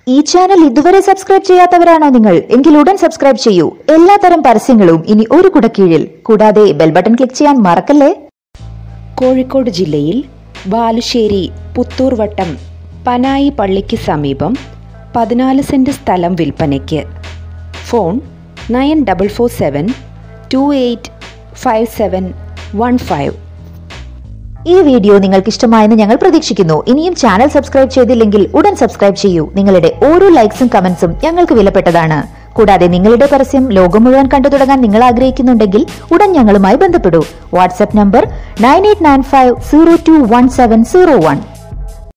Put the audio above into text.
ഈ ചാനൽ ഇതുവരെ സബ്സ്ക്രൈബ് ചെയ്യാത്തവരാണോ നിങ്ങൾ എങ്കിൽ ഉടൻ സബ്സ്ക്രൈബ് ചെയ്യൂ എല്ലാത്തരം പരസ്യങ്ങളും ഇനി ഒരു കുടക്കീഴിൽ കൂടാതെ ബെൽ ബട്ടൺ ക്ലിക്ക് ചെയ്യാൻ മറക്കല്ലേ കോഴിക്കോട് ജില്ലയിൽ ബാലുശ്ശേരി പുത്തൂർ വട്ടം പനായി പള്ളിക്ക് സമീപം പതിനാല് സെൻറ് സ്ഥലം വിൽപ്പനയ്ക്ക് phone nine double four seven two eight five seven one five ഈ വീഡിയോ നിങ്ങൾക്ക് ഇഷ്ടമായെന്ന് ഞങ്ങൾ പ്രതീക്ഷിക്കുന്നു ഇനിയും ചാനൽ സബ്സ്ക്രൈബ് ചെയ്തില്ലെങ്കിൽ ഉടൻ സബ്സ്ക്രൈബ് ചെയ്യൂ നിങ്ങളുടെ ഓരോ ലൈക്സും കമന്റ്സും ഞങ്ങൾക്ക് വിലപ്പെട്ടതാണ് കൂടാതെ നിങ്ങളുടെ പരസ്യം ലോകം മുഴുവൻ കണ്ടു തുടങ്ങാൻ നിങ്ങൾ ആഗ്രഹിക്കുന്നുണ്ടെങ്കിൽ ഉടൻ ഞങ്ങളുമായി ബന്ധപ്പെടൂ WhatsApp number nine eight nine five zero two one seven zero one